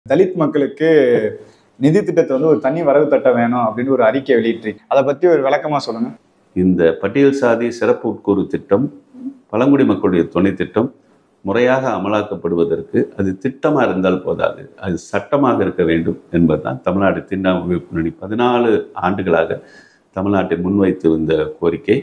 தலித் மக்களுக்கு நிதி திட்டத்தை வந்து ஒரு தனி வரவு திட்டம் வேணும் அப்படின்னு ஒரு அறிக்கை வெளியிட்டிருக்கு அதை பத்தி ஒரு விளக்கமா சொல்லுங்க இந்த பட்டியல் சாதி சிறப்பு உட்கூறு திட்டம் பழங்குடி மக்களுடைய துணை திட்டம் முறையாக அமலாக்கப்படுவதற்கு அது திட்டமாக இருந்தால் போதாது அது சட்டமாக இருக்க வேண்டும் என்பதுதான் தமிழ்நாடு திண்டாமை முன்னணி பதினாலு ஆண்டுகளாக தமிழ்நாட்டில் முன்வைத்து வந்த கோரிக்கை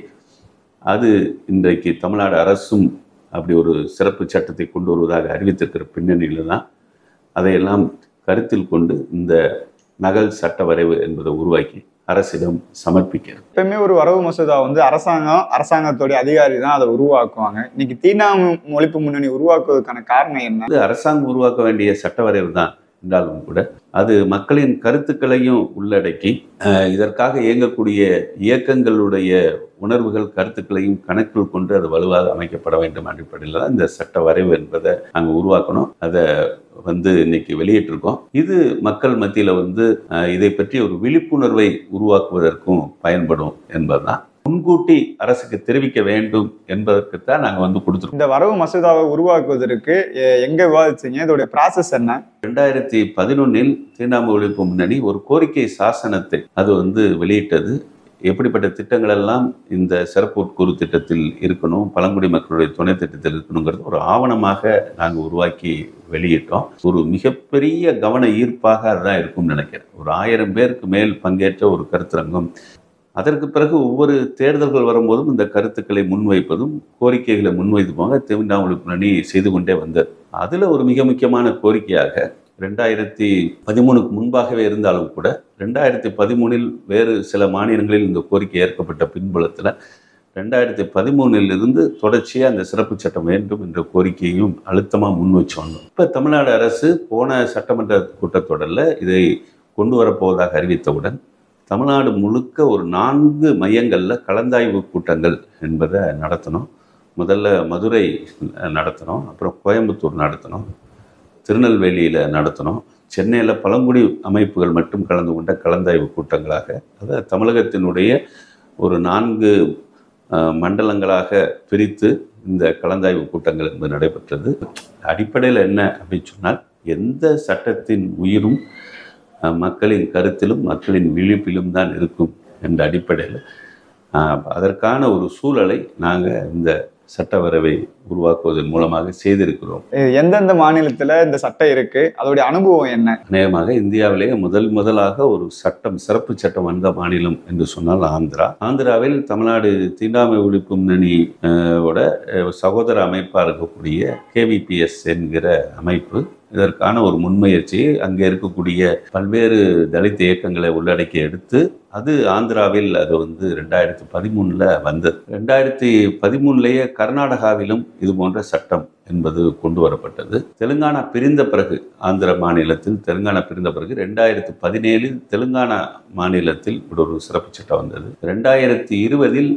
அது இன்றைக்கு தமிழ்நாடு அரசும் அப்படி ஒரு சிறப்பு சட்டத்தை கொண்டு வருவதாக அறிவித்திருக்கிற பின்னணியில் தான் அதையெல்லாம் கருத்தில் கொண்டு இந்த நகல் சட்ட வரைவு என்பதை உருவாக்கி அரசிடம் சமர்ப்பிக்கிறது எப்பயுமே ஒரு வரவு மசோதா வந்து அரசாங்கம் அரசாங்கத்தோடைய அதிகாரி தான் அதை உருவாக்குவாங்க இன்னைக்கு தீண்டாமை ஒழிப்பு முன்னணி உருவாக்குவதற்கான காரணம் என்ன அது அரசாங்கம் உருவாக்க வேண்டிய சட்ட வரைவு தான் என்றாலும் கூட அது மக்களின் கருத்துக்களையும் உள்ளடக்கி அஹ், இதற்காக இயங்கக்கூடிய இயக்கங்களுடைய உணர்வுகள் கருத்துக்களையும் கணக்கில் கொண்டு அது வலுவாக அமைக்கப்பட வேண்டும் அடிப்படையில் தான் இந்த சட்ட வரைவு என்பதை நாங்கள் உருவாக்கணும் அதை வந்து இன்னைக்கு வெளியிட்டிருக்கோம் இது மக்கள் மத்தியில் வந்து அஹ், இதை பற்றி ஒரு விழிப்புணர்வை உருவாக்குவதற்கும் பயன்படும் என்பதுதான் முன்கூட்டி அரசுக்கு தெரிவிக்க வேண்டும் என்பதற்குத்தான் நாங்கள் வந்து கொடுத்துருக்கோம் இந்த வரவு மசோதாவை உருவாக்குவதற்கு எ- எங்க விவாதிச்சீங்க இதோடைய ப்ராசஸ் என்ன ரெண்டாயிரத்தி பதினொன்னில் தீண்டாமை ஒழிப்பு முன்னணி ஒரு கோரிக்கை சாசனத்தை அது வந்து வெளியிட்டது எப்படிப்பட்ட திட்டங்கள் எல்லாம் இந்த சிறப்பு உட்கூறு திட்டத்தில் இருக்கணும் பழங்குடி மக்களுடைய துணை திட்டத்தில் இருக்கணுங்கிறது ஒரு ஆவணமாக நாங்கள் உருவாக்கி வெளியிட்டோம் ஒரு மிகப்பெரிய கவன ஈர்ப்பாக அதுதான் இருக்கும்னு நினைக்கிறேன் ஒரு ஆயிரம் பேருக்கு மேல் பங்கேற்ற ஒரு கருத்தரங்கம் அதற்கு பிறகு ஒவ்வொரு தேர்தல்கள் வரும்போதும் இந்த கருத்துக்களை முன்வைப்பதும் கோரிக்கைகளை முன்வைத்து போக தீண்டாமை ஒழிப்பு முன்னணி செய்து கொண்டே வந்தது அதில் ஒரு மிக முக்கியமான கோரிக்கையாக ரெண்டாயிரத்தி பதிமூணுக்கு முன்பாகவே இருந்தாலும் கூட ரெண்டாயிரத்தி பதிமூணில் வேறு சில மாநிலங்களில் இந்த கோரிக்கை ஏற்கப்பட்ட பின்புலத்தில் ரெண்டாயிரத்தி பதிமூணில் இருந்து தொடர்ச்சியாக அந்த சிறப்பு சட்டம் வேண்டும் என்ற கோரிக்கையும் அழுத்தமாக முன் வச்சு வந்தோம் இப்போ தமிழ்நாடு அரசு போன சட்டமன்ற கூட்டத்தொடரில் இதை கொண்டு வரப்போவதாக அறிவித்தவுடன் தமிழ்நாடு முழுக்க ஒரு நான்கு மையங்களில் கலந்தாய்வு கூட்டங்கள் என்பதை நடத்தணும் முதல்ல மதுரை நடத்தினோம் அப்புறம் கோயம்புத்தூர் நடத்தினோம் திருநெல்வேலியில் நடத்தினோம் சென்னையில் பழங்குடி அமைப்புகள் மட்டும் கலந்து கொண்ட கலந்தாய்வு கூட்டங்களாக அதாவது தமிழகத்தினுடைய ஒரு நான்கு அஹ், மண்டலங்களாக பிரித்து இந்த கலந்தாய்வு கூட்டங்கள் என்பது நடைபெற்றது அடிப்படையில் என்ன அப்படின்னு சொன்னால் எந்த சட்டத்தின் உயிரும் அஹ், மக்களின் கருத்திலும் மக்களின் விழிப்பிலும் தான் இருக்கும் என்ற அடிப்படையில் அஹ், அதற்கான ஒரு சூழலை நாங்கள் இந்த சட்டவரவை உருவாக்குவதன் மூலமாக செய்திருக்கிறோம் இது எந்தெந்த மாநிலத்துல இந்த சட்டம் இருக்கு அதோடைய அனுபவம் என்ன அநேகமாக இந்தியாவிலேயே முதல் முதலாக ஒரு சட்டம் சிறப்பு சட்டம் வந்த மாநிலம் என்று சொன்னால் ஆந்திரா ஆந்திராவில் தமிழ்நாடு தீண்டாமை ஒழிப்பு முன்னணி அஹ், ஓட அஹ், சகோதர அமைப்பாக இருக்கக்கூடிய கேவிபிஎஸ் என்கிற அமைப்பு இதற்கான ஒரு முன்முயற்சி அங்கே இருக்கக்கூடிய பல்வேறு தலித் இயக்கங்களை உள்ளடக்கி எடுத்து அது ஆந்திராவில் அது வந்து ரெண்டாயிரத்தி பதிமூணில் வந்தது ரெண்டாயிரத்தி பதிமூணுலேயே கர்நாடகாவிலும் இது போன்ற சட்டம் என்பது கொண்டு வரப்பட்டது தெலுங்கானா பிரிந்த பிறகு ஆந்திர மாநிலத்தில் தெலுங்கானா பிரிந்த பிறகு ரெண்டாயிரத்தி பதினேழில் தெலுங்கானா மாநிலத்தில் இப்படி ஒரு சிறப்பு சட்டம் வந்தது ரெண்டாயிரத்தி இருபதில்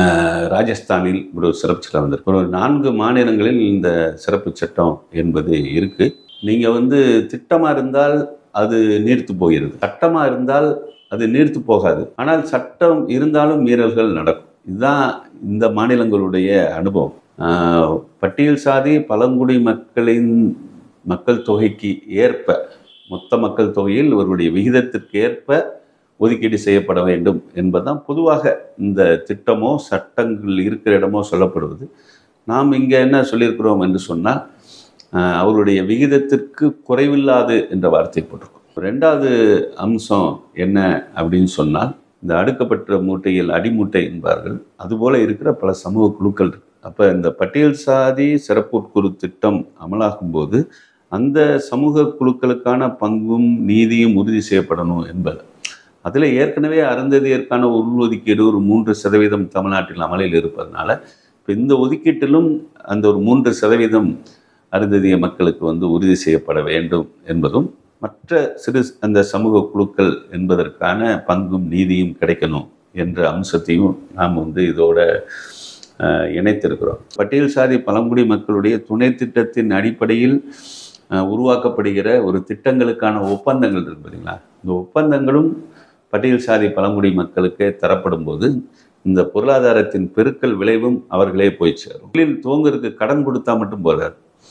ராஜஸ்தானில் இப்படி ஒரு சிறப்பு சட்டம் வந்தது ஒரு நான்கு மாநிலங்களில் இந்த சிறப்பு சட்டம் என்பது இருக்கு நீங்க வந்து திட்டமா இருந்தால் அது நீர்த்து போகிறது சட்டமா இருந்தால் அது நீர்த்து போகாது ஆனால் சட்டம் இருந்தாலும் மீறல்கள் நடக்கும் இதுதான் இந்த மாநிலங்களுடைய அனுபவம் ஆஹ், பட்டியல் சாதி பழங்குடி மக்களின் மக்கள் தொகைக்கு ஏற்ப மொத்த மக்கள் தொகையில் இவருடைய விகிதத்திற்கு ஏற்ப ஒதுக்கீடு செய்யப்பட வேண்டும் என்பதுதான் பொதுவாக இந்த திட்டமோ சட்டங்கள் இருக்கிற இடமோ சொல்லப்படுவது நாம் இங்கே என்ன சொல்லியிருக்கிறோம் என்று சொன்னால் ஆஹ், அவருடைய விகிதத்திற்கு குறைவில்லாது என்ற வார்த்தை போட்டிருக்கோம் ரெண்டாவது அம்சம் என்ன அப்படின்னு சொன்னால் இந்த அடுக்கப்பட்ட மூட்டையில் அடிமூட்டை என்பார்கள் அதுபோல இருக்கிற பல சமூக குழுக்கள் இருக்கு அப்போ இந்த பட்டியல் சாதி சிறப்பு உட்குறு திட்டம் அமலாகும் போது அந்த சமூக குழுக்களுக்கான பங்கும் நீதியும் உறுதி செய்யப்படணும் என்பது அதில் ஏற்கனவே அருந்ததியற்கான உள்ஒதுக்கீடு ஒரு மூன்று சதவீதம் தமிழ்நாட்டில் அமலில் இருப்பதனால இப்போ இந்த ஒதுக்கீட்டிலும் அந்த ஒரு மூன்று சதவீதம் அருந்ததிய மக்களுக்கு வந்து உறுதி செய்யப்பட வேண்டும் என்பதும் மற்ற சிறு அந்த சமூக குழுக்கள் என்பதற்கான பங்கும் நீதியும் கிடைக்கணும் என்ற அம்சத்தையும் நாம் வந்து இதோட அஹ், இணைத்திருக்கிறோம் பட்டியல் சாதி பழங்குடி மக்களுடைய துணை திட்டத்தின் அடிப்படையில் அஹ், உருவாக்கப்படுகிற ஒரு திட்டங்களுக்கான ஒப்பந்தங்கள் இருக்கு பார்த்தீங்களா இந்த ஒப்பந்தங்களும் பட்டியல் சாதி பழங்குடி மக்களுக்கு தரப்படும் போது இந்த பொருளாதாரத்தின் பெருக்கல் விளைவும் அவர்களே போய் சேரும் தொழில் துவங்குறதுக்கு கடன் கொடுத்தா மட்டும் போதாது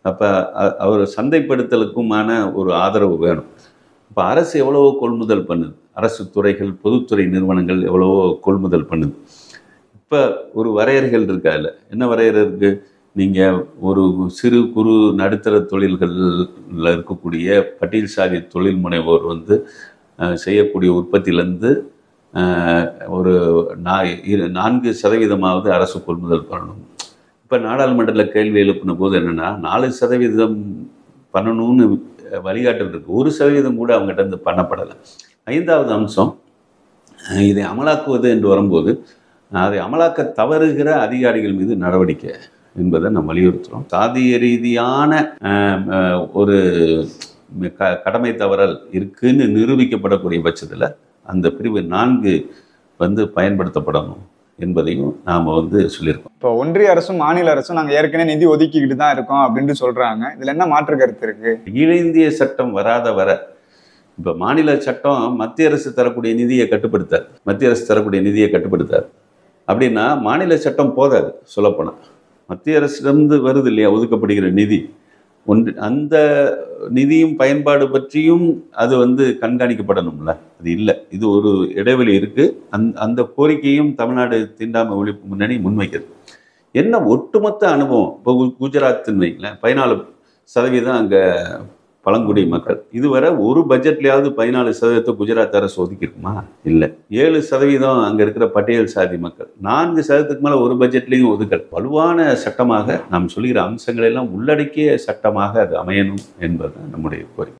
அப்போ அவர் சந்தைப்படுத்தலுக்குமான ஒரு ஆதரவு வேணும் இப்போ அரசு எவ்வளவோ கொள்முதல் பண்ணுது அரசு துறைகள் பொதுத்துறை நிறுவனங்கள் எவ்வளவோ கொள்முதல் பண்ணுது இப்போ ஒரு வரையறைகள் இருக்கா இல்லை என்ன வரையறை இருக்கு நீங்கள் ஒரு சிறு குறு நடுத்தர தொழில்களில் இருக்கக்கூடிய பட்டியல் சாதி தொழில் முனைவோர் வந்து அஹ், செய்யக்கூடிய உற்பத்தியிலேருந்து ஒரு நா இரு- நான்கு சதவீதமாவது அரசு கொள்முதல் பண்ணணும் இப்போ நாடாளுமன்றத்தில் கேள்வி எழுப்பின போது என்னென்னா நாலு சதவீதம் பண்ணணும்னு வழிகாட்டல் இருக்கு ஒரு சதவீதம் கூட அவங்ககிட்ட இருந்து பண்ணப்படலை ஐந்தாவது அம்சம் அஹ் இதை அமலாக்குவது என்று வரும்போது அதை அமலாக்க தவறுகிற அதிகாரிகள் மீது நடவடிக்கை என்பதை நம்ம வலியுறுத்துகிறோம் சாதிய ரீதியான அஹ், அஹ், ஒரு க கடமை தவறல் இருக்குன்னு நிரூபிக்கப்படக்கூடிய பட்சத்தில் அந்த பிரிவு நான்கு வந்து பயன்படுத்தப்படணும் என்பதையும் நாம் வந்து சொல்லியிருக்கோம் இப்போ ஒன்றிய அரசும் மாநில அரசும் நாங்க ஏற்கனவே நிதி ஒதுக்கிக்கிட்டு தான் இருக்கோம் அப்படின்ட்டு சொல்றாங்க இதுல என்ன மாற்று கருத்து இருக்கு அகில இந்திய சட்டம் வராத வர இப்போ மாநில சட்டம் மத்திய அரசு தரக்கூடிய நிதியை கட்டுப்படுத்தாது மத்திய அரசு தரக்கூடிய நிதியை கட்டுப்படுத்தாது அப்படின்னா மாநில சட்டம் போதாது சொல்லப்போனால் மத்திய அரசிடமிருந்து வருது இல்லையா ஒதுக்கப்படுகிற நிதி ஒன்று அந்த நிதியும் பயன்பாடு பற்றியும் அது வந்து கண்காணிக்கப்படணும்ல அது இல்லை இது ஒரு இடைவெளி இருக்குது அந் அந்த கோரிக்கையும் தமிழ்நாடு தீண்டாமை ஒழிப்பு முன்னணி முன்வைக்கிறது என்ன ஒட்டுமொத்த அனுபவம் இப்போ கு- குஜராத்னு வைங்களேன் பதினாலு சதவீதம் அங்கே பழங்குடி மக்கள் இதுவரை ஒரு பட்ஜெட்லயாவது பதினாலு சதவீதத்தை குஜராத் அரசு ஒதுக்கியிருக்குமா இல்லை ஏழு சதவீதம் அங்கே இருக்கிற பட்டியல் சாதி மக்கள் நான்கு சதவீதத்துக்கு மேலே ஒரு பட்ஜெட்லையும் ஒதுக்கல் வலுவான சட்டமாக நாம் சொல்லுகிற அம்சங்களை எல்லாம் உள்ளடக்கிய சட்டமாக அது அமையணும் என்பது நம்முடைய கோரிக்கை